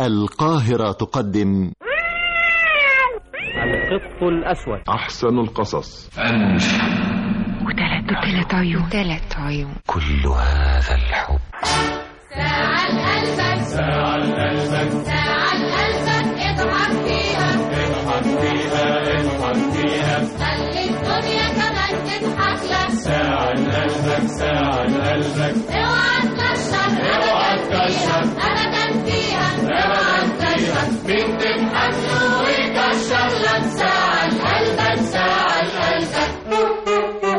القاهرة تقدم القط الأسود أحسن القصص وتلات وتلات عيون تلات عيون كل هذا الحب ساعة لقلبك ساعة لقلبك ساعة لقلبك اضحك فيها اضحك فيها اضحك فيها خلي الدنيا كمان تضحك لك ساعة لقلبك ساعة لقلبك اوعى تكشر اوعى تكشر ابدا فيها اوعى تكشر مين تضحك له ويكشر لك ساعة لقلبك ساعة لقلبك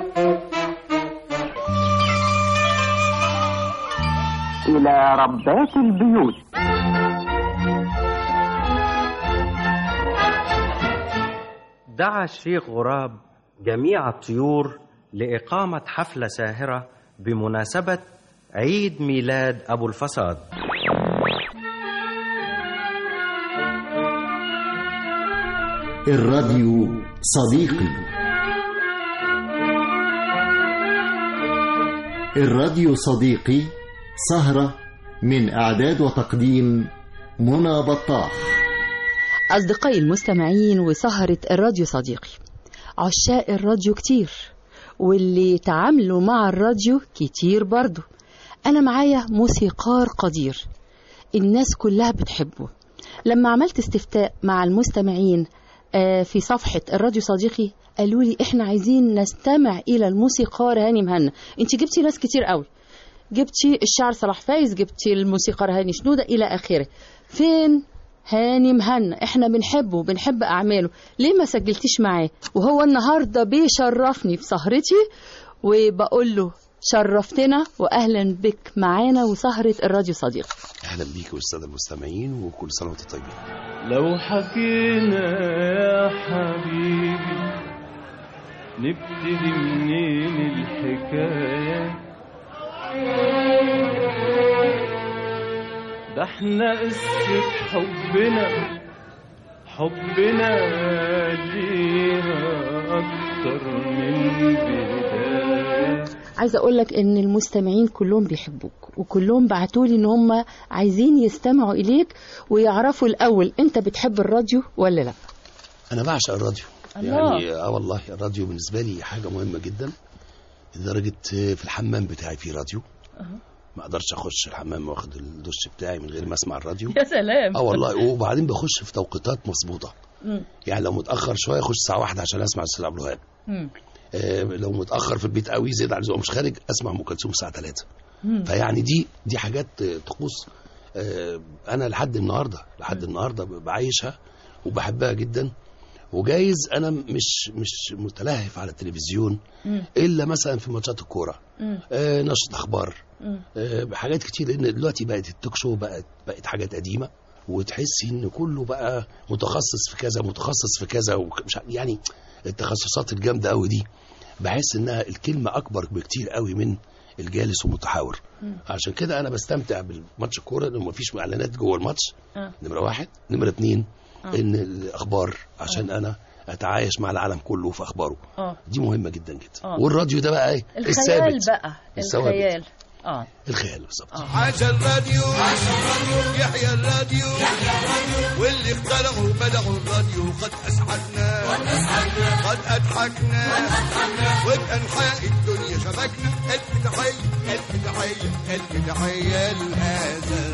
إلى ربات البيوت دعا الشيخ غراب جميع الطيور لإقامة حفلة ساهرة بمناسبة عيد ميلاد أبو الفساد الراديو صديقي الراديو صديقي سهرة من إعداد وتقديم منى بطاح أصدقائي المستمعين وسهرة الراديو صديقي عشاق الراديو كتير واللي تعاملوا مع الراديو كتير برضو أنا معايا موسيقار قدير الناس كلها بتحبه لما عملت استفتاء مع المستمعين آه، في صفحة الراديو صديقي قالوا لي احنا عايزين نستمع إلى الموسيقار هاني مهنا انت جبتي ناس كتير قوي جبتي الشاعر صلاح فايز جبتي الموسيقار هاني شنودة إلى آخره فين هاني مهنا احنا بنحبه وبنحب أعماله ليه ما سجلتيش معاه وهو النهاردة بيشرفني في سهرتي وبقول له شرفتنا وأهلا بك معانا وسهرة الراديو صديق اهلا بيك والساده المستمعين وكل سنه وانتم طيبين لو حكينا يا حبيبي نبتدي منين الحكاية ده احنا قصة حبنا حبنا ليها أكتر من بداية عايزه اقول لك ان المستمعين كلهم بيحبوك وكلهم بعتوا لي ان هم عايزين يستمعوا اليك ويعرفوا الاول انت بتحب الراديو ولا لا انا بعشق الراديو الله. يعني اه والله الراديو بالنسبه لي حاجه مهمه جدا لدرجه في الحمام بتاعي في راديو ما اقدرش اخش الحمام واخد الدش بتاعي من غير ما اسمع الراديو يا سلام اه والله وبعدين بخش في توقيتات مظبوطه مم. يعني لو متاخر شويه اخش الساعه واحدة عشان اسمع استاذ عبد الوهاب مم. آه، لو متاخر في البيت قوي زيد عن اللزوم مش خارج اسمع ام كلثوم الساعه 3 مم. فيعني دي دي حاجات آه، طقوس آه، انا لحد النهارده لحد النهارده بعيشها وبحبها جدا وجايز انا مش مش متلهف على التلفزيون مم. الا مثلا في ماتشات الكوره مم. آه، نشره اخبار مم. آه، حاجات كتير لان دلوقتي بقت التوك شو بقت بقت حاجات قديمه وتحسي ان كله بقى متخصص في كذا متخصص في كذا ومش عارف- يعني التخصصات الجامده قوي دي بحس انها الكلمه اكبر بكتير قوي من الجالس والمتحاور مم. عشان كده انا بستمتع بالماتش الكوره لانه مفيش اعلانات جوه الماتش آه. نمره واحد نمره اتنين آه. ان الاخبار عشان انا اتعايش مع العالم كله في اخباره اه دي مهمه جدا جدا آه. والراديو ده بقى ايه الخيال بقى الثوابت. الخيال اه الخيال بالظبط عاش الراديو يحيى الراديو واللي اخترعوا بدعوا الراديو قد اسعدنا قد اضحكنا وبانحاء الدنيا شبكنا الف تحيه الف تحيه الف تحيه لهذا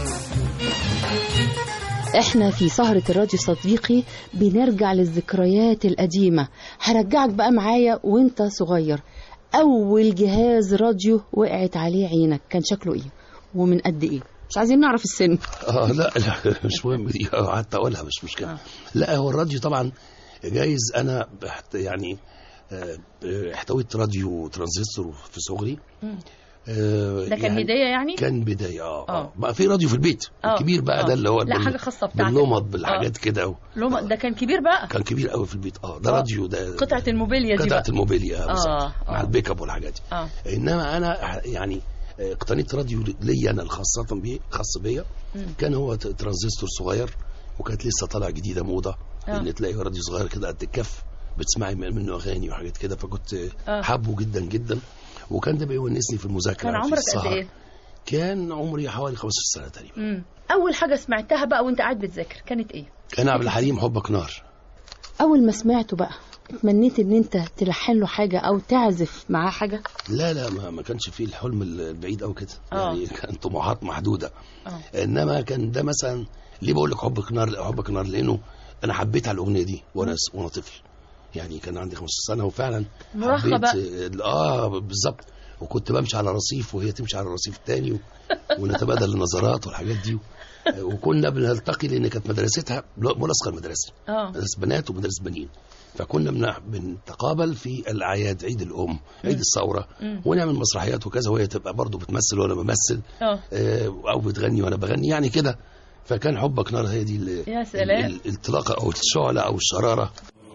الراديو احنا في سهرة الراديو صديقي بنرجع للذكريات القديمة هرجعك بقى معايا وانت صغير اول جهاز راديو وقعت عليه عينك كان شكله ايه ومن قد ايه مش عايزين نعرف السن اه لا لا مش مهم دي آه، حتى اقولها مش مشكله آه. لا هو الراديو طبعا جايز انا بحت يعني آه، آه، احتويت راديو ترانزستور في صغري مم. آه، ده كان هدية يعني؟ كان بدايه اه آه. اه بقى في راديو في البيت آه. الكبير بقى آه. ده اللي هو لا بال- حاجة خاصة بتاعتك باللمض بالحاجات كده و- لو ده كان كبير بقى كان كبير قوي في البيت اه ده آه. راديو ده قطعة الموبيليا دي قطعه بقى الموبيليا آه، بالظبط آه. مع البيك اب والحاجات دي اه انما انا يعني آه، اقتنيت راديو ليا انا خاصه بيه خاص بيا مم. كان هو ت- ترانزستور صغير وكانت لسه طالع جديده موضه آه. ان تلاقي راديو صغير كده قد الكف بتسمعي منه اغاني وحاجات كده فكنت آه. حابه جدا جدا وكان ده بيونسني في المذاكره كان في عمرك قد السهر. ايه؟ كان عمري حوالي 15 سنه تقريبا مم. اول حاجه سمعتها بقى وانت قاعد بتذاكر كانت ايه كان عبد الحليم حبك نار اول ما سمعته بقى اتمنيت ان انت تلحن له حاجه او تعزف معاه حاجه لا لا ما, ما كانش فيه الحلم البعيد او كده آه. يعني كان طموحات محدوده اه انما كان ده مثلا ليه بقول لك حبك نار حبك نار لانه انا حبيت على الاغنيه دي وانا وانا طفل يعني كان عندي 15 سنه وفعلا مراهقة حبيت بقى. اه بالظبط وكنت بمشي على رصيف وهي تمشي على الرصيف الثاني و... ونتبادل النظرات والحاجات دي وكنا بنلتقي لان كانت مدرستها ملاصقه المدرسه اه مدرسه بنات ومدرسه بنين فكنا بن- بنتقابل في الاعياد عيد الام عيد الثوره مم. ونعمل مسرحيات وكذا وهي تبقى برضه بتمثل وانا بمثل اه آه، او بتغني وانا بغني يعني كده فكان حبك نار هي دي ال- يا سلام. ال- الانطلاقه او الشعله او الشراره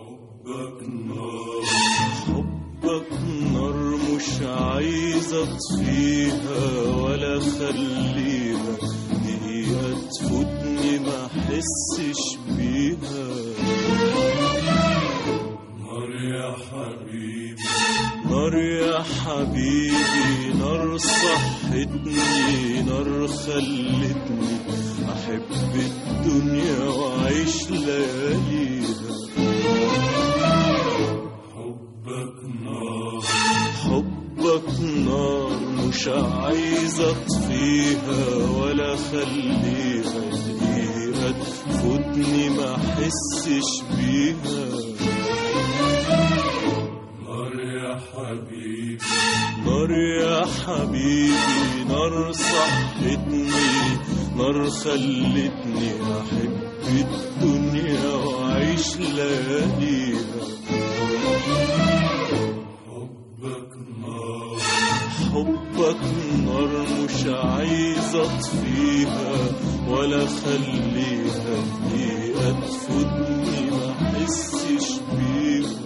حبك نار مش عايز اطفيها ولا خليها دقيقة تفوتني ما احسش بيها نار يا حبيبي نار يا حبيبي نار صحتني نار خلتني احب الدنيا واعيش لياليها حبك نار حبك نار مش عايز اطفيها ولا خليها دقيقة تفوتني ما احسش بيها نار يا حبيبي نار يا حبيبي نار صحتني نار خلتني احب الدنيا واعيش لياليها حبك نار حبك نار مش عايز اطفيها ولا خليها دقيقة تفوتني ما احسش بيها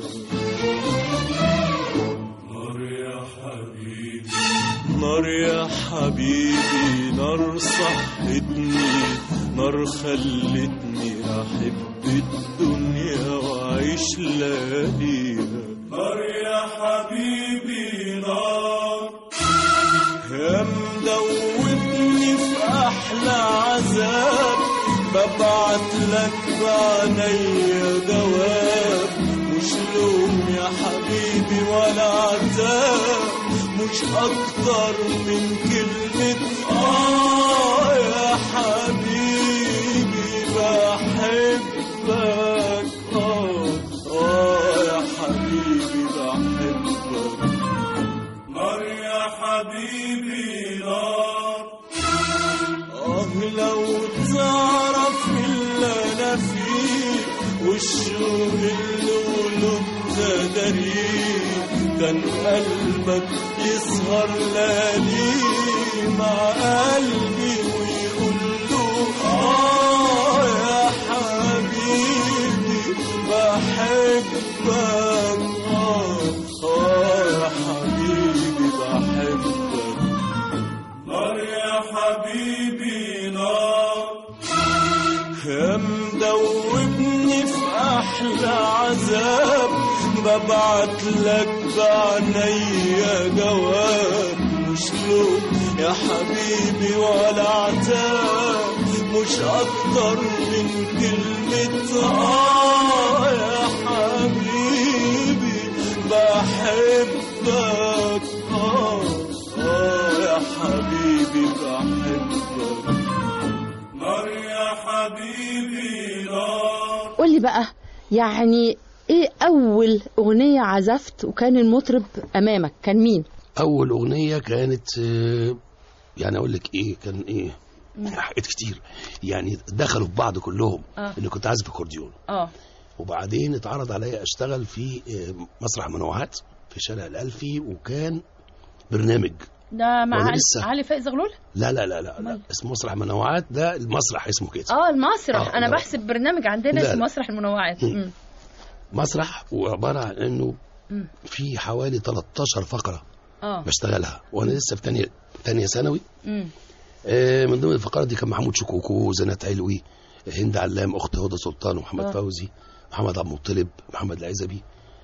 نار يا حبيبي نار يا حبيبي نار صحتني نار خلتني احب الدنيا واعيش لياليها نار يا حبيبي نار يا مدوبني في احلى عذاب ببعت لك بعينيا جواب مش لوم يا حبيبي ولا عتاب مش اكتر من كلمة اه يا حبيبي بحبك اه اه يا حبيبي بحبك نار يا حبيبي نار آه لو تعرف اللي أنا فيه والشوق اللي قلوب تدريه كان قلبك يسهر ليالي مع قلبي ويقول له آه يا حبيبي بحبك آه آه يا حبيبي بحبك نار يا حبيبي نار يا مدوبني في احلى عذاب ببعت لك بعينيا جواب مش لوم يا حبيبي ولا عتاب مش اكتر من كلمة اه يا حبيبي بحبك اه اه يا حبيبي بحبك نار يا حبيبي نار قول لي بقى يعني ايه اول اغنيه عزفت وكان المطرب امامك كان مين اول اغنيه كانت آه، يعني اقول لك ايه كان ايه حاجات كتير يعني دخلوا في بعض كلهم آه. اني كنت عازف اكورديون اه وبعدين اتعرض عليا اشتغل في آه، مسرح منوعات في شارع الالفي وكان برنامج ده مع وأنا علي, لسه- علي فايز غلول لا لا لا لا, لا. أمال؟ اسمه مسرح منوعات ده المسرح اسمه كده اه المسرح آه، انا لا. بحسب برنامج عندنا لا، اسمه لا. مسرح المنوعات مم. مم. مسرح وعباره عن انه مم. في حوالي 13 فقره اه بشتغلها وانا لسه في تانية تانية ثانوي مم. آه، من ضمن الفقرات دي كان محمود شكوكو زينات علوي هند علام اخت هدى سلطان ومحمد آه. فوزي محمد عبد المطلب محمد العزبي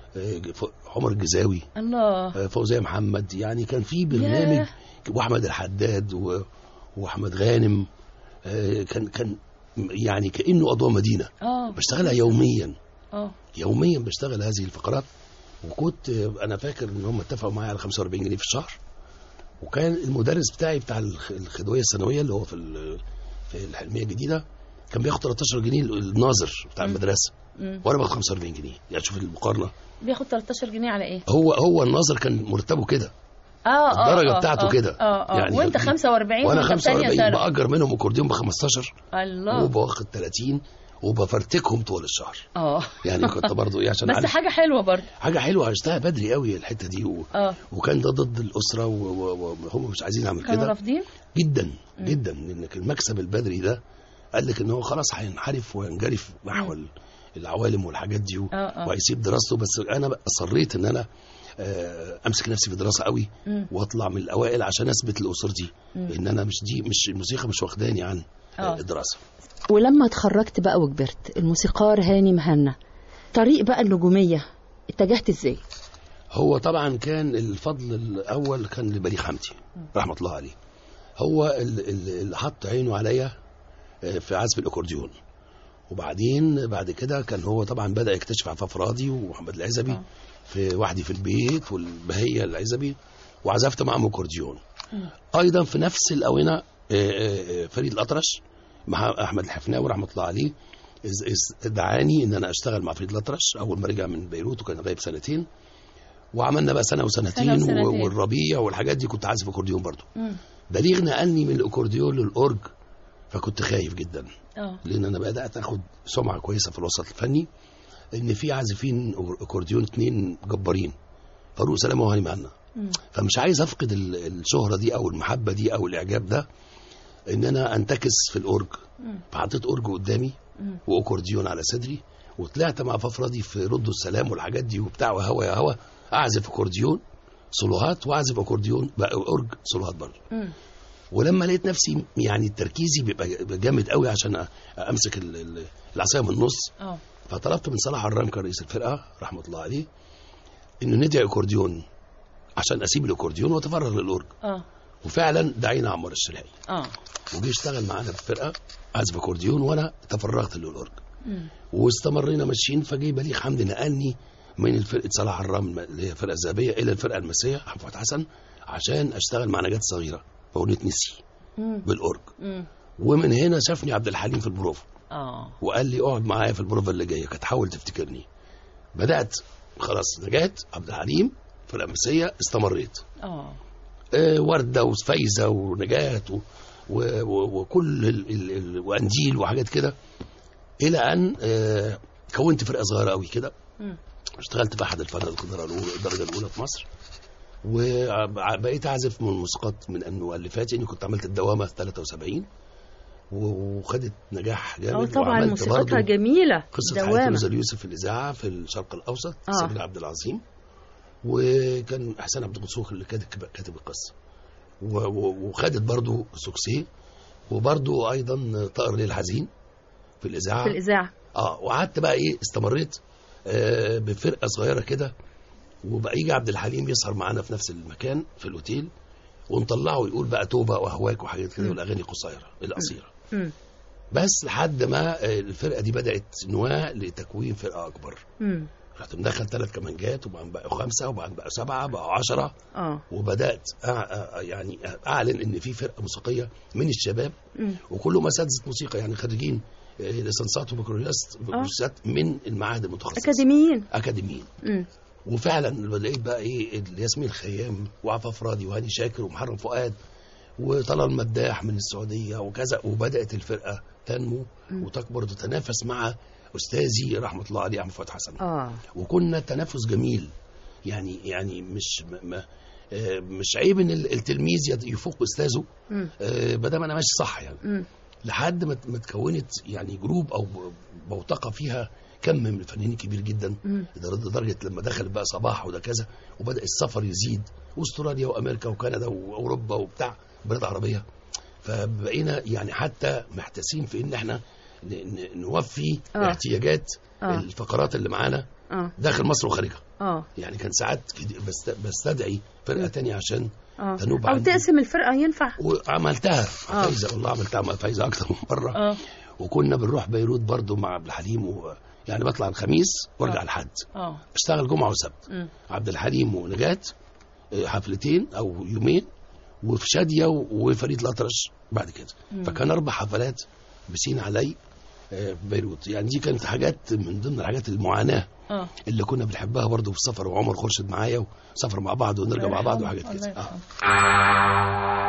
آه، ف- عمر الجزاوي الله آه، فوزية محمد يعني كان في برنامج ياه. واحمد الحداد و- واحمد غانم آه، كان كان يعني كانه اضواء مدينه اه بشتغلها يوميا اه يوميا بشتغل هذه الفقرات وكنت آه، انا فاكر ان هم اتفقوا معايا على 45 جنيه في الشهر وكان المدرس بتاعي بتاع الخ- الخدويه الثانويه اللي هو في ال- في الحلميه الجديده كان بياخد 13 جنيه الناظر بتاع المدرسه مم. وانا باخد 45 جنيه يعني شوف المقارنه بياخد 13 جنيه على ايه هو هو الناظر كان مرتبه كده اه اه الدرجه آه، بتاعته آه، كده اه اه يعني وانت كان- 45 وانا وانت في تانية 45 ثانوي. باجر منهم اكورديون ب 15 الله وباخد 30 وبفرتكهم طول الشهر اه يعني كنت برضو ايه عشان بس عارف حاجه حلوه برضه حاجه حلوه عشتها بدري قوي الحته دي و... اه وكان ده ضد الاسره و- و- وهم مش عايزين اعمل كانوا كده رافضين جدا جدا لانك المكسب البدري ده قال لك ان هو خلاص هينحرف وينجرف نحو ال- العوالم والحاجات دي و- اه اه وهيسيب دراسته بس انا بقى اصريت ان انا آه، امسك نفسي في الدراسه قوي مم. واطلع من الاوائل عشان اثبت لاسرتي مم. ان انا مش دي مش الموسيقى مش واخداني عن آه. آه. الدراسه ولما اتخرجت بقى وكبرت الموسيقار هاني مهنا طريق بقى النجومية اتجهت ازاي؟ هو طبعا كان الفضل الاول كان لبليغ حمدي رحمه الله عليه هو ال- ال- اللي حط عينه عليا آه، في عزف الاكورديون وبعدين بعد كده كان هو طبعا بدا يكتشف عفاف راضي ومحمد العزبي آه. في وحدي في البيت والبهيه العزبي وعزفت معهم اكورديون ايضا في نفس الاونه آه، آه، آه، فريد الاطرش مع احمد الحفناوي رحمه الله عليه إز- إز- دعاني ان انا اشتغل مع فريد الاطرش اول ما رجع من بيروت وكان غايب سنتين وعملنا بقى سنه وسنتين, سنة وسنتين. و- والربيع والحاجات دي كنت عازف اكورديون برضو مم. بليغ نقلني من الاكورديون للاورج فكنت خايف جدا اه لان انا بدات اخد سمعه كويسه في الوسط الفني ان في عازفين اكورديون اتنين جبارين فاروق سلامه وهاني مهنا مم. فمش عايز افقد ال- الشهره دي او المحبه دي او الاعجاب ده ان انا انتكس في الاورج مم. فحطيت اورج قدامي مم. واكورديون على صدري وطلعت مع ففرضي في ردوا السلام والحاجات دي وبتاع وهوا يا هوا اعزف اكورديون سولوهات واعزف اكورديون بقى اورج سولوهات برضه مم. ولما لقيت نفسي يعني تركيزي بيبقى بيبقى جامد قوي عشان أ- امسك ال- ال- العصايه من النص اه فطلبت من صلاح عرام كان رئيس الفرقه رحمه الله عليه انه ندعي اكورديون عشان اسيب الاكورديون واتفرغ للاورج اه وفعلا دعينا عمار الشرعي اه وجي اشتغل معانا في الفرقه عزف اكورديون وانا تفرغت للاورج مم. واستمرينا ماشيين فجي بليغ حمدي نقلني من الفرقه صلاح عرام اللي هي الفرقه الذهبيه الى الفرقه المسيه احمد فتحي حسن عشان اشتغل مع نجاة صغيره فاغنيه نسي مم. بالاورج مم. ومن هنا شافني عبد الحليم في البروفا اه وقال لي اقعد معايا في البروفا اللي جايه كانت حاول تفتكرني بدات خلاص نجاة عبد الحليم فرقه مسيه استمريت اه آه، ورده وفايزه ونجاة و... و... و... وكل ال... ال... ال... وانديل وحاجات كده الى ان آه، كونت فرقه صغيره قوي كده مم. اشتغلت في احد الفنادق الدرجه الاولى الدرجه الاولى في مصر وبقيت اعزف من الموسيقات من المؤلفات يعني كنت عملت الدوامه 73 و- وخدت نجاح جامد اه طبعا وعملت موسيقتها برضو جميلة قصه حياه دوامة روزا اليوسف في الاذاعه في الشرق الاوسط آه. سمير عبد العظيم وكان احسان عبد القدوس اللي كاتب كاتب القصه و- و- وخدت برضو سوكسي وبرضو ايضا طائر ليل حزين في الاذاعه في الإذاعة اه وقعدت بقى ايه استمريت آه بفرقه صغيره كده وبقى يجي عبد الحليم يسهر معانا في نفس المكان في الاوتيل ونطلعه يقول بقى توبه واهواك وحاجات كده والاغاني القصيره القصيره مم. بس لحد ما آه، الفرقه دي بدات نواه لتكوين فرقه اكبر مم. رحت مدخل ثلاث كمانجات وبعدين بقوا خمسه وبعدين بقوا سبعه بقوا عشره اه وبدات أع- أع- يعني اعلن ان في فرقه موسيقيه من الشباب مم. وكلهم اساتذه موسيقى يعني خريجين آه، ليسانسات وبكالوريوس بكالوريوسات من المعاهد المتخصصه أكاديميين اكاديميين مم. وفعلا لقيت بقى ايه ياسمين الخيام وعفاف راضي وهاني شاكر ومحرم فؤاد وطلال مداح من السعوديه وكذا وبدات الفرقه تنمو وتكبر وتتنافس مع استاذي رحمه الله عليه احمد فتحي حسن اه وكنا تنافس جميل يعني يعني مش ما ما آه، مش عيب ان ال- التلميذ يت- يفوق استاذه مم. ما دام انا ماشي صح يعني مم. لحد ما ما اتكونت يعني جروب او ب- بوتقه فيها كم من الفنانين كبير جدا مم. لدرجه لدرجة لما دخل بقى صباح وده كذا وبدا السفر يزيد واستراليا وامريكا وكندا واوروبا وبتاع بلاد عربيه فبقينا يعني حتى محتاسين في ان احنا ن- ن- نوفي آه. احتياجات آه. الفقرات اللي معانا اه داخل مصر وخارجها اه يعني كان ساعات كده بست- بستدعي فرقه تانية عشان اه تنوب او عندي. تقسم الفرقه ينفع وعملتها آه. فايزه والله عملتها مع فايزه اكتر من مره اه وكنا بنروح بيروت برضو مع عبد الحليم و... يعني بطلع الخميس وارجع آه. الحد اه اشتغل جمعه وسبت مم. عبد الحليم ونجاة آه، حفلتين او يومين وفي شاديه و- وفريد الأطرش بعد كده مم. فكان اربع حفلات بسين علي آه، في بيروت يعني دي كانت حاجات من ضمن الحاجات المعاناه اه اللي كنا بنحبها برضو في السفر وعمر خورشيد معايا وسفر مع بعض ونرجع مع بعض وحاجات الله كده آه. يرحمه.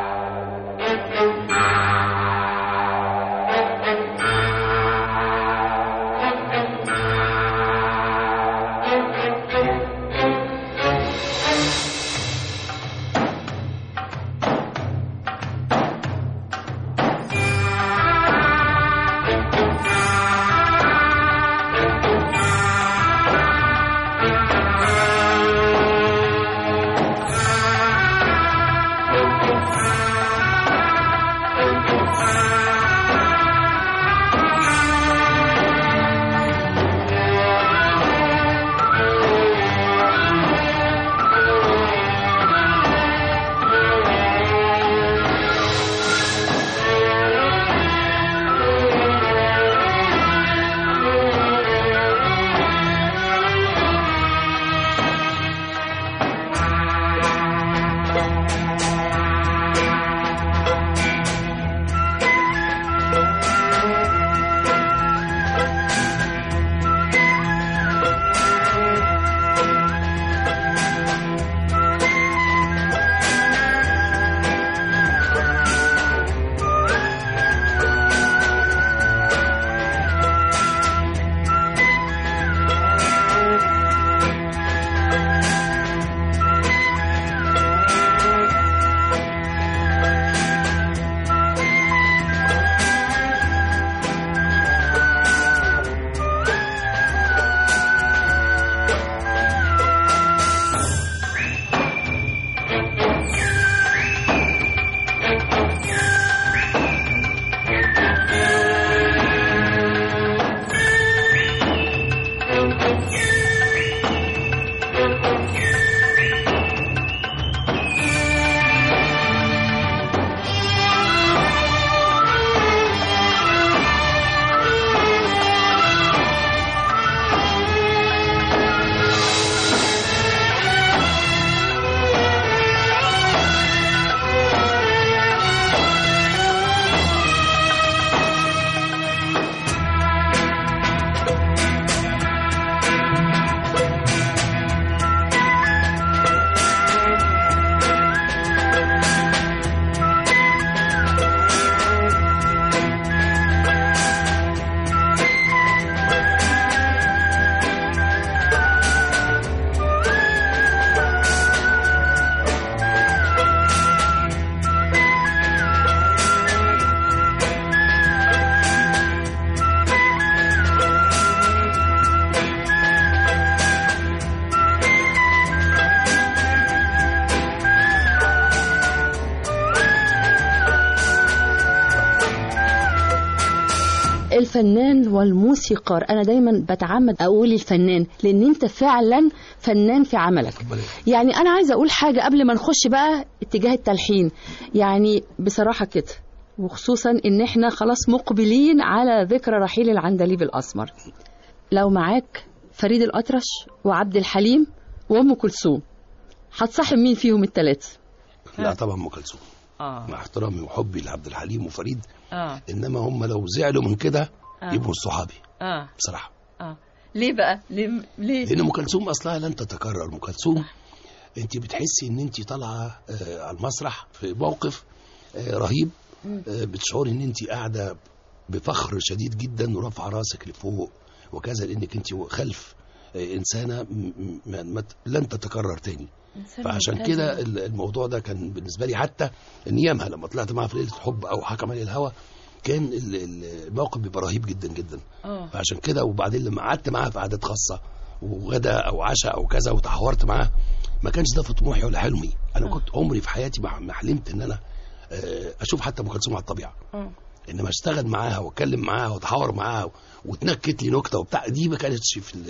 الفنان والموسيقار انا دايما بتعمد اقول الفنان لان انت فعلا فنان في عملك يعني انا عايزه اقول حاجه قبل ما نخش بقى اتجاه التلحين يعني بصراحه كده وخصوصا ان احنا خلاص مقبلين على ذكرى رحيل العندليب الاسمر لو معاك فريد الاطرش وعبد الحليم وام كلثوم هتصاحب مين فيهم الثلاثه لا طبعا ام كلثوم اه مع احترامي وحبي لعبد الحليم وفريد اه انما هم لو زعلوا من كده آه. يبقوا صحابي اه بصراحه اه ليه بقى ليه ليه لان ام كلثوم اصلها لن تتكرر ام كلثوم انت بتحسي ان انت طالعه آه، على المسرح في موقف آه، رهيب مم. آه، بتشعري ان انت قاعده بفخر شديد جدا ورافعه راسك لفوق وكذا لانك انت خلف آه، انسانه م- م- ما- لن تتكرر تاني إنسان فعشان ممتاز. كده ال- الموضوع ده كان بالنسبه لي حتى نيامها لما طلعت معاها في ليله الحب او حكم علي الهوى كان ال- ال- الموقف بيبقى رهيب جدا جدا اه فعشان كده وبعدين لما قعدت معاها في قعدات خاصه وغدا او عشاء او كذا وتحاورت معاها ما كانش ده في طموحي ولا حلمي انا كنت عمري في حياتي ما ما حلمت ان انا آه، اشوف حتى ام كلثوم على الطبيعه اه انما اشتغل معاها واتكلم معاها واتحاور معاها وتنكت لي نكته وبتاع دي ما كانتش في ال-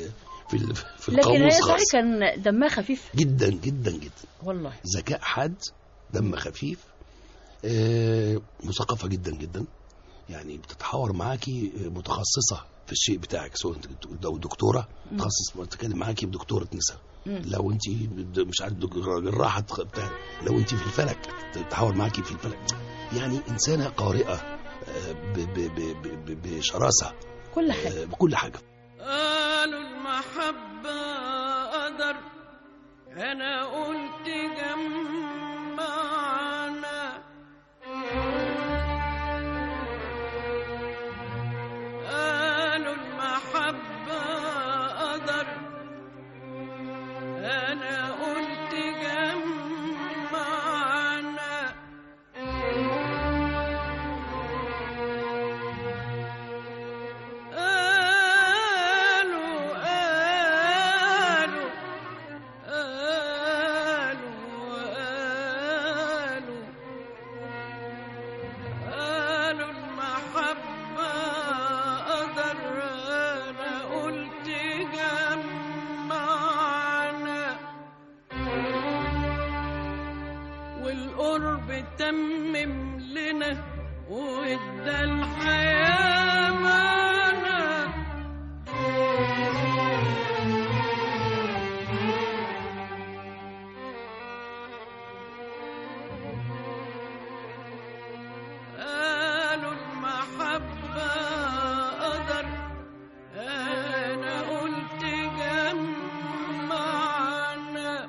في ال- في لكن هي القاموس صحيح خالص كان دمها خفيف جدا جدا جدا والله ذكاء حاد دم خفيف آه، مثقفه جدا جدا يعني بتتحاور معاكي آه، متخصصه في الشيء بتاعك سواء انت لو دكتوره مم. تخصص بتتكلم معاكي بدكتوره نساء مم. لو انت بد- مش عارف دك- جراحه بتاع لو انت في الفلك تتحاور معاكي في الفلك يعني انسانه قارئه آه، ب- ب- ب- ب- ب- بشراسه كل حاجه آه، بكل حاجه قالوا المحبة قدر أنا قلت جمعنا قالوا المحبة قدر أنا قلت جمعنا قالوا قالوا قالوا قالوا قالوا المحبة قدر أنا قلت جمعنا والقرب تمم لنا وادى الحياة معنا قالوا المحبة قدر أنا قلت جمعنا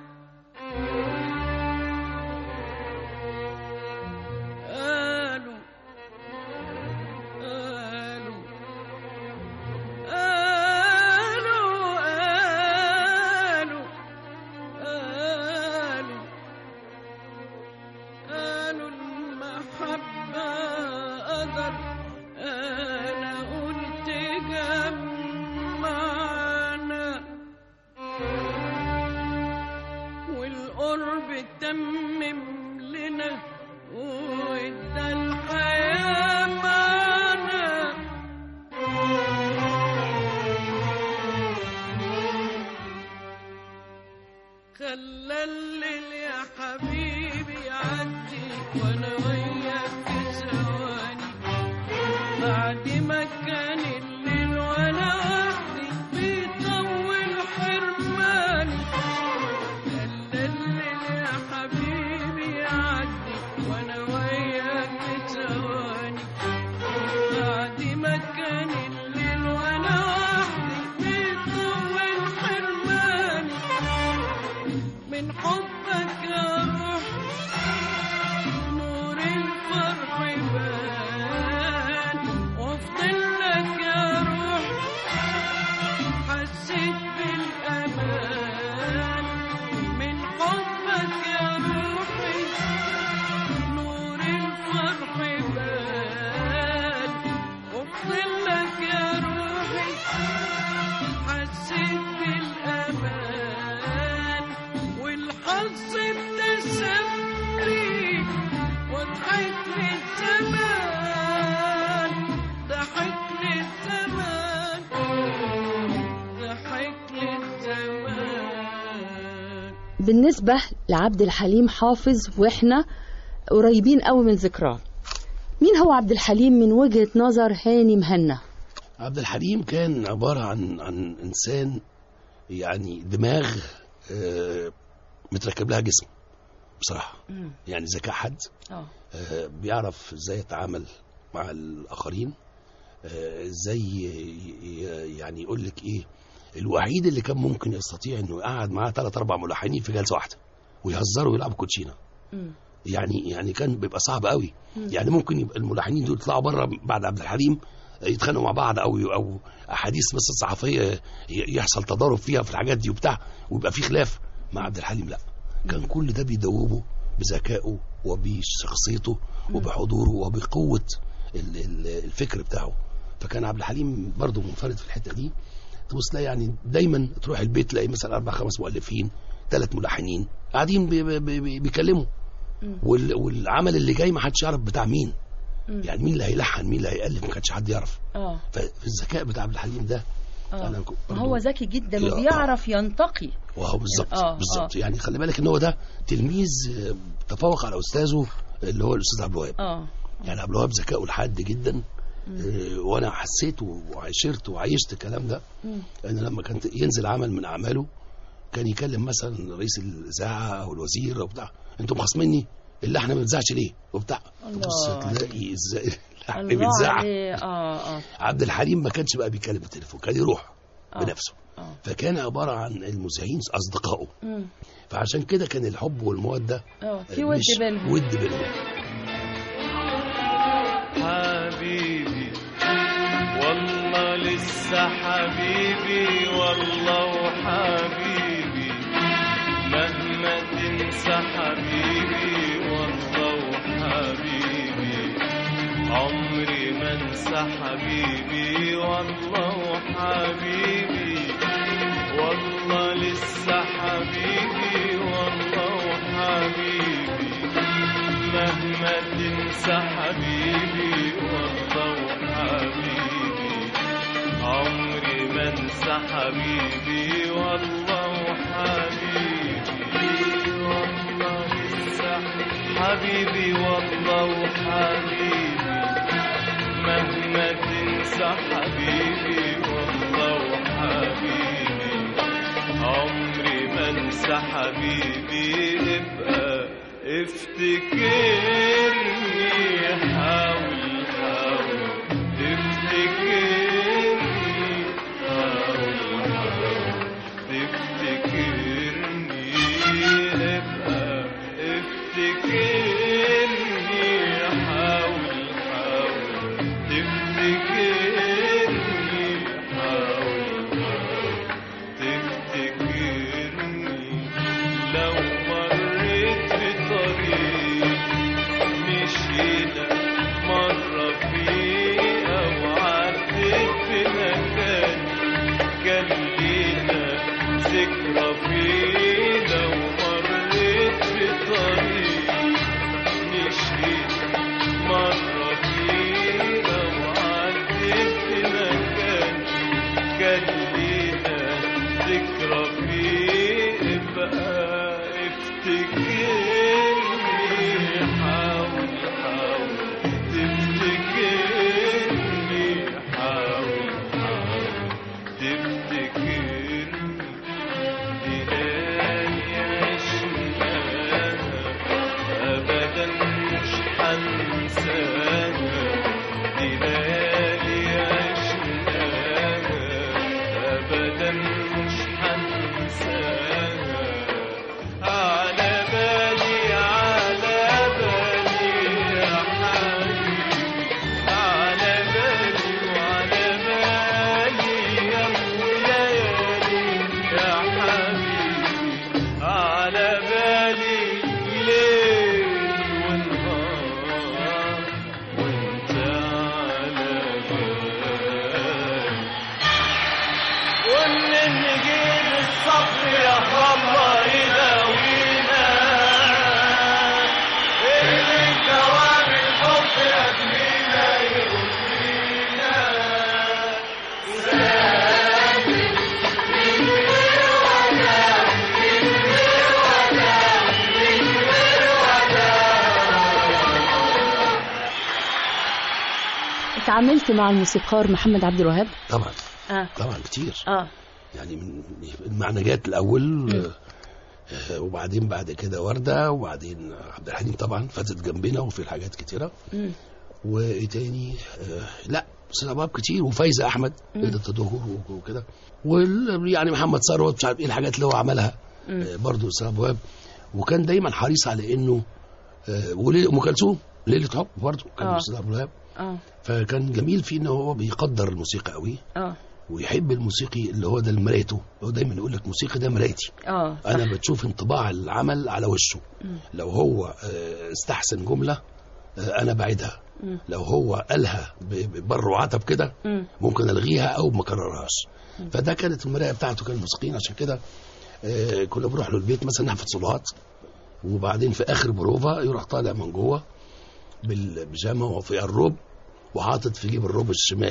قالوا قالوا قالوا قالوا قالوا قالوا المحبة قدر أنا قلت جمعنا والقرب تمم لنا وادى الحياة معنا خلى الليل يا حبيبي يعدي وانا وياك في ثواني بعد ما كان الليل وانا وحدي بيطول حرماني خلى الليل يا حبيبي يعدي وانا وياك في ثواني بعد ما كان الليل وانا وحدي بيطول حرماني من حبك يا روح نور الفرح بان وافضل لك يا روح حسيت بالامان من حبك يا روحي نور الفرح بان وافضل لك يا روحي حسيت بالامان والحظ ابتسم لي وضحك لي الزمان ضحك لي الزمان ضحك لي الزمان بالنسبة لعبد الحليم حافظ واحنا قريبين قوي من ذكراه مين هو عبد الحليم من وجهة نظر هاني مهنا عبد الحليم كان عبارة عن عن إنسان يعني دماغ آه، متركب لها جسم بصراحة يعني ذكاء حد اه آه، بيعرف ازاي يتعامل مع الآخرين آه، ازاي ي- ي- يعني يقول لك ايه الوحيد اللي كان ممكن يستطيع انه يقعد معاه ثلاث اربع ملحنين في جلسه واحده ويهزروا ويلعبوا كوتشينه يعني يعني كان بيبقى صعب قوي يعني ممكن يبقى الملحنين دول يطلعوا بره بعد عبد الحليم يتخانقوا مع بعض او او احاديث مثلا صحفيه ي- يحصل تضارب فيها في الحاجات دي وبتاع ويبقى في خلاف مع عبد الحليم لا كان كل ده بيدوبه بذكائه وبشخصيته وبحضوره وبقوه ال- ال- الفكر بتاعه فكان عبد الحليم برضه منفرد في الحته دي تبص تلاقي يعني دايما تروح البيت تلاقي مثلا اربع خمس مؤلفين ثلاث ملحنين قاعدين بي بي بي بيكلموا وال- والعمل اللي جاي ما حدش يعرف بتاع مين يعني مين اللي هيلحن مين اللي هيألف ما كانش حد يعرف اه فالذكاء بتاع عبد الحليم ده اه انا ك- ما هو ذكي جدا لا، وبيعرف ينتقي وهو بالظبط آه، بالظبط آه. يعني خلي بالك ان هو ده تلميذ آه، تفوق على استاذه اللي هو الاستاذ عبد الوهاب اه يعني عبد الوهاب ذكائه الحاد جدا آه، وانا حسيت وعشرت وعايشت الكلام ده مم. ان لما كان ينزل عمل من اعماله كان يكلم مثلا رئيس الاذاعه او الوزير او بتاع انتوا مخاصميني اللحن ما بيتذاعش ليه وبتاع الله تبص تلاقي ازاي اللحن الله بيتذاع عليه اه اه عبد الحليم ما كانش بقى بيتكلم في التليفون كان يروح آه. بنفسه آه. فكان عباره عن المذيعين اصدقائه مم. فعشان كده كان الحب والموده اه في ود مش بينهم ود بينهم حبيبي والله لسه حبيبي والله وحبيبي مهما تنسى حبيبي والله وحبيبي عمري ما انسى حبيبي والله وحبيبي والله لسه حبيبي والله وحبيبي مهما تنسى حبيبي والله وحبيبي عمري ما انسى حبيبي والله وحبيبي والله لسه حبيبي والله وحبيبي مهما تنسى حبيبي والله وحبيبي عمري ما انسى حبيبي ابقى افتكرني حاول حاول تفتكرني حاول حاول تفتكرني ابقى افتكرني حاول حاول تفتكرني حاول حاول تفتكرني لو مريت بطريق مشينا مرة فيه أو عديت في مكان كان لينا ذكرى فيه لو مريت بطريق مشينا مرة فيه أو عديت في مكان كان لينا ذكرى فيه بقى افتكرني حاول حاول تفتكرني حاول حاول تفتكرني ليالي عشناها أبدا مش حنساها دي ليالي عشناها أبدا مش حنساها على بالي على بالي يا حبيبي على بالي وعلى بالي يا ليالي يا حبيبي على بالي ليل ونهار وانت على بالي وان نجيب الصبر يا الله يداوينا اللي كوان الحب يدمينا يغنينا اتعاملت مع الموسيقار محمد عبد الوهاب طبعا اه طبعا كتير اه يعني من المعنجات الاول آه، وبعدين بعد كده ورده وبعدين عبد الحليم طبعا فاتت جنبنا وفي الحاجات كتيره مم. وايه تاني آه لا استاذ ابواب كتير وفايزه احمد اللي تدهور وكده وال يعني محمد ثروت مش عارف ايه الحاجات اللي هو عملها مم. آه برضه استاذ ابواب وكان دايما حريص على انه آه وليل- ام كلثوم ليله حب برضه كان آه. استاذ ابو الوهاب اه فكان جميل فيه ان هو بيقدر الموسيقى قوي اه ويحب الموسيقي اللي هو ده مرايته هو دايما يقول لك موسيقى ده مرايتي اه صح. انا بتشوف انطباع العمل على وشه مم. لو هو آه، استحسن جمله آه، انا بعيدها مم. لو هو قالها ب- ب- بر وعتب كده مم. ممكن الغيها او ما كررهاش فده كانت المرايه بتاعته كان الموسيقيين عشان كده آه، كنا بنروح له البيت مثلا نحفظ صلوات وبعدين في اخر بروفا يروح طالع من جوه بالبيجامه وفي الروب وحاطط في جيب الروب الشمال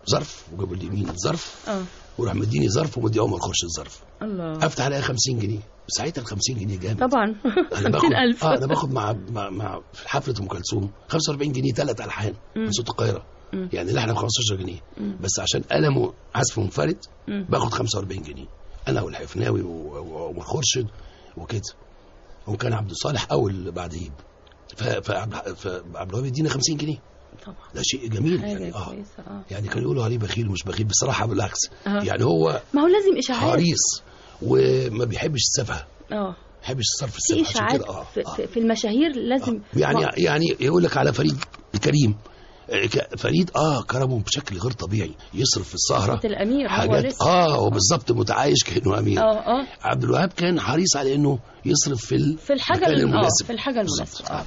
ظرف وجابوا لي يمين ظرف اه وراح مديني ظرف ومدي عمر خرش الظرف الله افتح عليها 50 جنيه ساعتها ال 50 جنيه جامد طبعا انا باخد 50000 اه انا باخد مع مع, مع في حفله ام كلثوم 45 جنيه ثلاث الحان مم. من صوت القاهره مم. يعني لحن ب 15 جنيه مم. بس عشان قلم عزف منفرد مم. باخد 45 جنيه انا والحفناوي و- و- وعمر خورشيد وكده وكان عبد الصالح اول بعد هيب ف- فعبد فعبد الوهاب يدينا 50 جنيه طبعا ده شيء جميل حاجه يعني اه كويسه اه يعني كانوا يقولوا عليه بخيل ومش بخيل بصراحه بالعكس آه. يعني هو ما هو لازم اشاعات حريص وما بيحبش السفه اه ما بيحبش الصرف في السفه عشان اشاعات كده اه, في, آه. في, في المشاهير لازم يعني ما- يعني يقول لك على فريد الكريم آه، ك- فريد اه كرمه بشكل غير طبيعي يصرف في السهره صوت الامير هو حاجات لسه اه هو بالظبط متعايش كانه امير اه اه عبد الوهاب كان حريص على انه يصرف في ال- في الحاجه المكان الم- اه المناسب في الحاجه المناسبه اه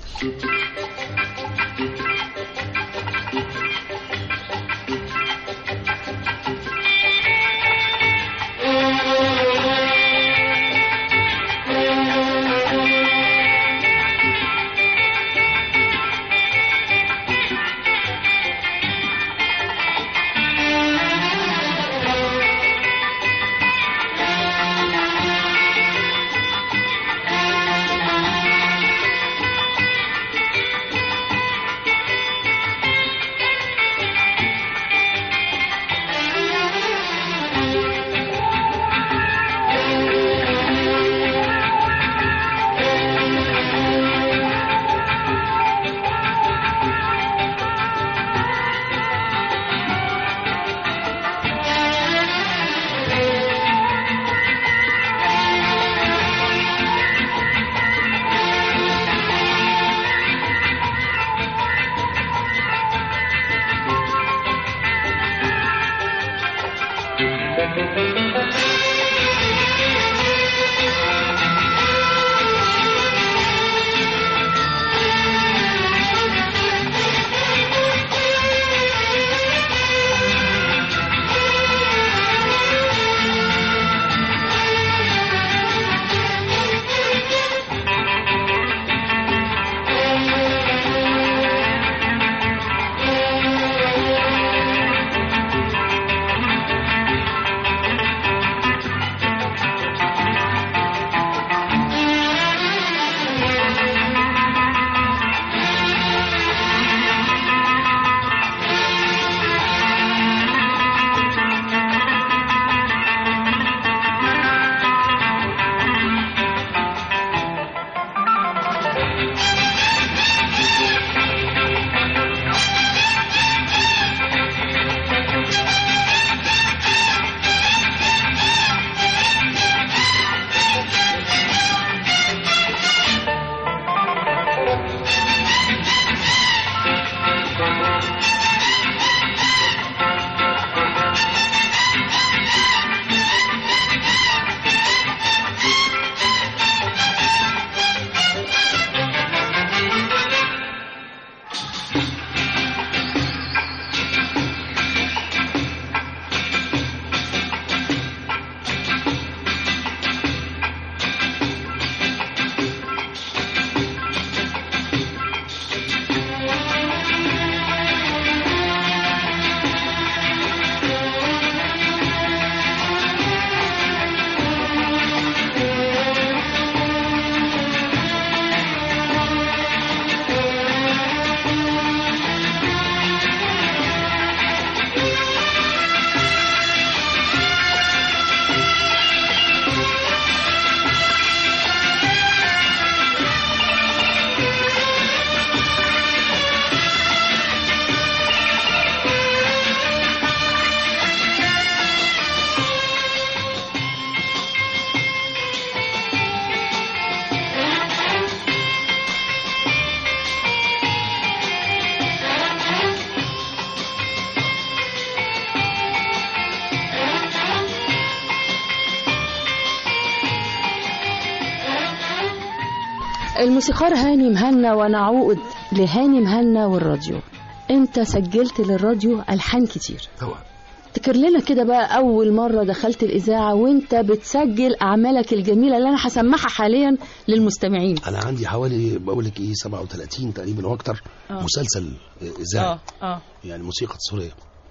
الموسيقار هاني مهنا ونعود لهاني مهنا والراديو انت سجلت للراديو الحان كتير طبعا تكر لنا كده بقى اول مره دخلت الاذاعه وانت بتسجل اعمالك الجميله اللي انا هسمعها حاليا للمستمعين انا عندي حوالي بقول لك ايه 37 تقريبا او اكتر آه. مسلسل اذاعي اه اه يعني موسيقى تصويريه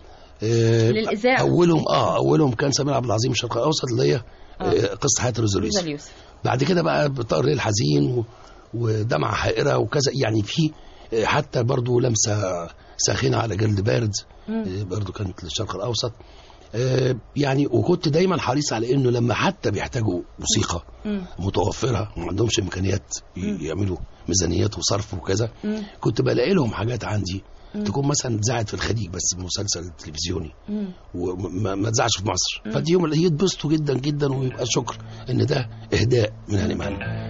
آه، للإذاعة. اولهم اه اولهم كان سمير عبد العظيم الشرق الاوسط اللي هي آه، قصه حياه روزا روزا لويس اليوسف بعد كده بقى بطار ليل حزين و- ودمعة حائرة وكذا يعني في آه، حتى برضو لمسة ساخنة على جلد بارد آه، برضو كانت للشرق الأوسط آه، يعني وكنت دايما حريص على انه لما حتى بيحتاجوا موسيقى متوفرة ما عندهمش امكانيات ي- يعملوا ميزانيات وصرف وكذا كنت بلاقي لهم حاجات عندي تكون مثلا اتذاعت في الخليج بس مسلسل تلفزيوني وما ما اتذاعش في مصر فديهم يتبسطوا جدا جدا ويبقى شكر ان ده اهداء من هاني مهنا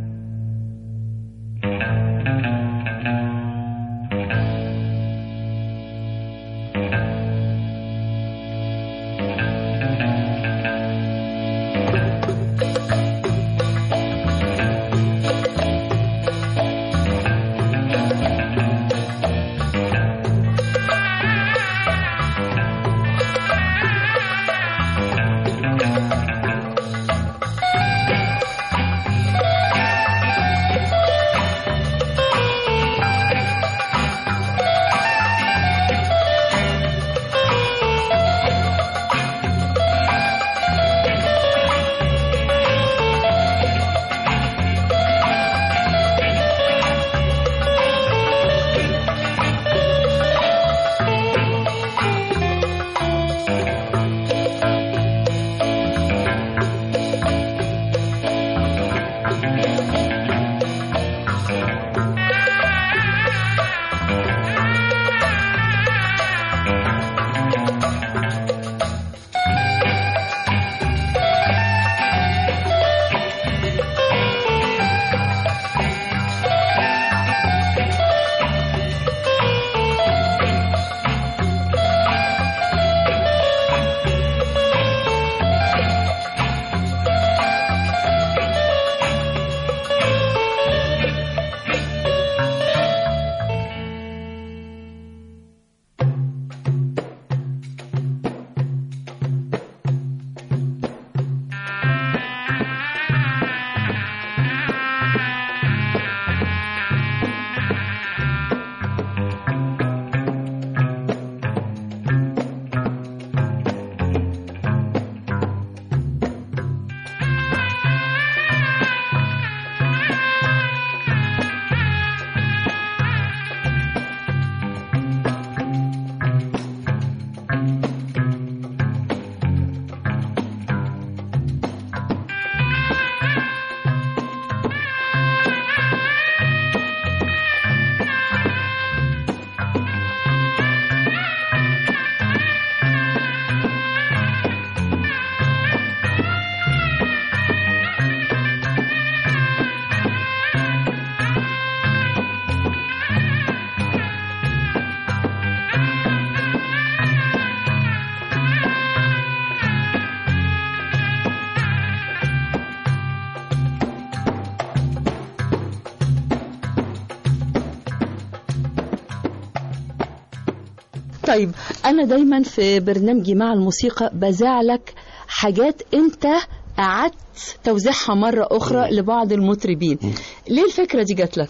طيب انا دايما في برنامجي مع الموسيقى بذاع لك حاجات انت قعدت توزيعها مرة أخرى لبعض المطربين ليه الفكرة دي جات لك؟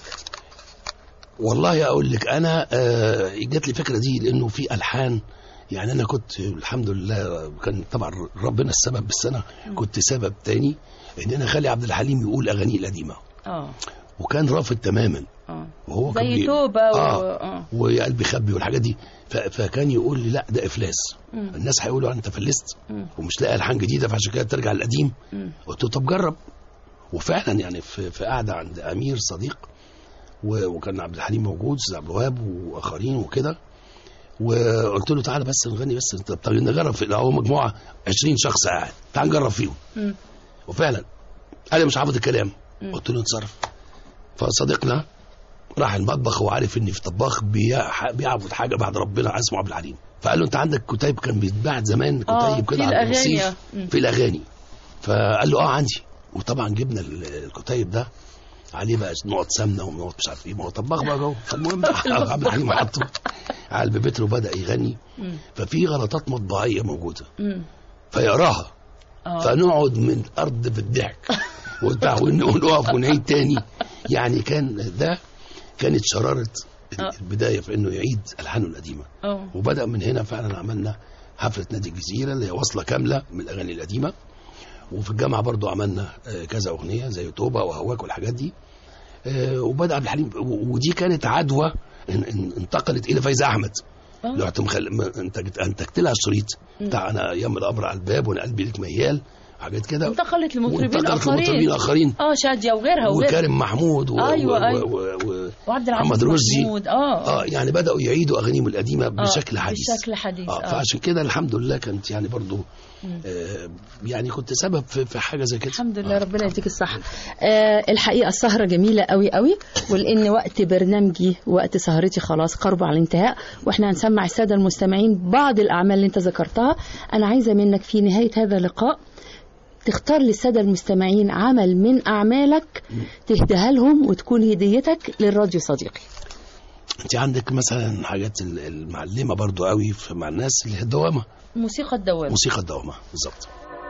والله اقول لك انا آه، جات لي الفكره دي لانه في الحان يعني انا كنت الحمد لله كان طبعا ربنا السبب بس انا كنت سبب تاني ان انا خالي عبد الحليم يقول اغانيه القديمه اه وكان رافض تماما اه وهو كان زي بي- توبة و... آه. آه. ويا قلبي خبي والحاجات دي ف... فكان يقول لي لا ده افلاس الناس هيقولوا انت فلست ومش لاقي الحان جديده فعشان كده ترجع للقديم قلت له طب جرب وفعلا يعني في, في قعده عند امير صديق و... وكان عبد الحليم موجود استاذ عبد الوهاب واخرين وكده وقلت له تعالى بس نغني بس انت طب نجرب في هو مجموعه 20 شخص قاعد تعال نجرب فيهم مم. وفعلا انا مش حافظ الكلام قلت له اتصرف فصديقنا راح المطبخ وعارف اني في طباخ بيع- بيعبد حاجه بعد ربنا اسمه عبد الحليم فقال له انت عندك كتيب كان بيتباع زمان آه، كتيب في كده على الأغاني. الرصيف مم. في الاغاني فقال له اه عندي وطبعا جبنا ال- الكتيب ده عليه بقى نقط سمنه ونقط مش عارف ايه ما هو طباخ بقى جوه فالمهم عبد الحليم حطه على البيبتر وبدا يغني مم. ففي غلطات مطبعيه موجوده مم. فيقراها آه. فنقعد من الارض في الضحك وبتاع ون- ونقف ونعيد تاني يعني كان ده كانت شراره آه. البدايه في انه يعيد الحانه القديمه اه وبدا من هنا فعلا عملنا حفله نادي الجزيره اللي هي واصله كامله من الاغاني القديمه وفي الجامعه برضو عملنا آه، كذا اغنيه زي توبه وهواك والحاجات دي آه، وبدا عبد الحليم و- ودي كانت عدوى ان- ان- انتقلت الى فايزه احمد آه. رحت مخل... م- انتجت انتجت لها الشريط بتاع انا ايام الامر على الباب وانا قلبي لك ميال حاجات كده انتقلت لمطربين وانتقلت لمطربين اخرين اخرين اه شاديه وغيرها وغيرها وكريم محمود و... أيوة، و... أيوة. و... و... وعبد العزيز محمد رشدي. محمود اه اه يعني بداوا يعيدوا اغانيهم القديمه بشكل حديث بشكل حديث اه اه فعشان كده الحمد لله كانت يعني برضو آه يعني كنت سبب في, في حاجه زي كده الحمد لله ربنا يديك الصحة آه الحقيقة السهرة جميلة قوي قوي ولأن وقت برنامجي وقت سهرتي خلاص قرب على الانتهاء واحنا هنسمع السادة المستمعين بعض الأعمال اللي انت ذكرتها أنا عايزة منك في نهاية هذا اللقاء تختار للسادة المستمعين عمل من أعمالك تهديها لهم وتكون هديتك للراديو صديقي انت عندك مثلا حاجات ال- المعلمه برضو قوي في مع الناس اللي هي الدوامه موسيقى الدوام موسيقى الدوامه بالظبط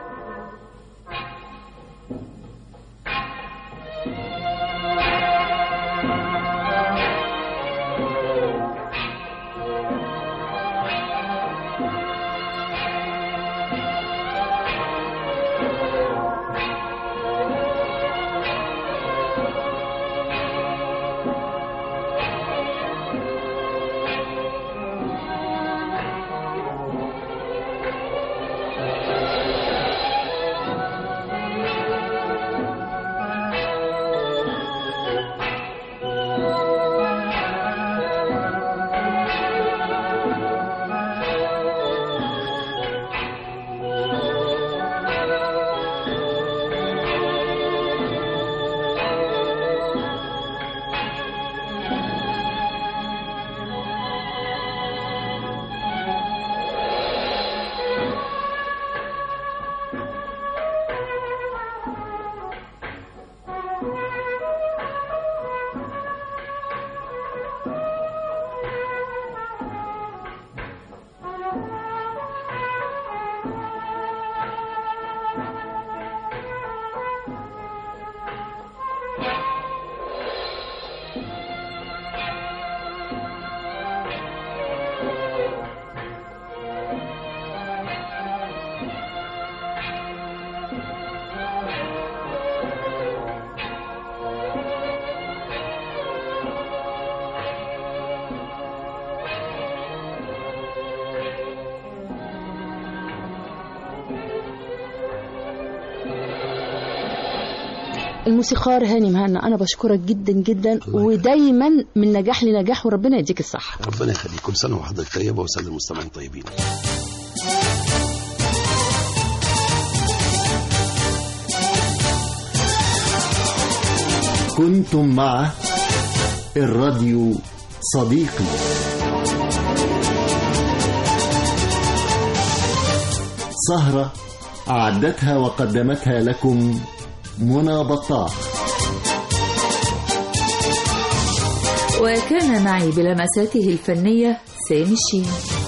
الموسيقار هاني مهنا أنا بشكرك جدا جدا ودايما من نجاح لنجاح وربنا يديك الصحة ربنا يخليك كل سنه وحضرتك طيبه وسنه المستمعين طيبين كنتم مع الراديو صديقي سهرة أعدتها وقدمتها لكم منى بطاح وكان معي بلمساته الفنية سامي الشين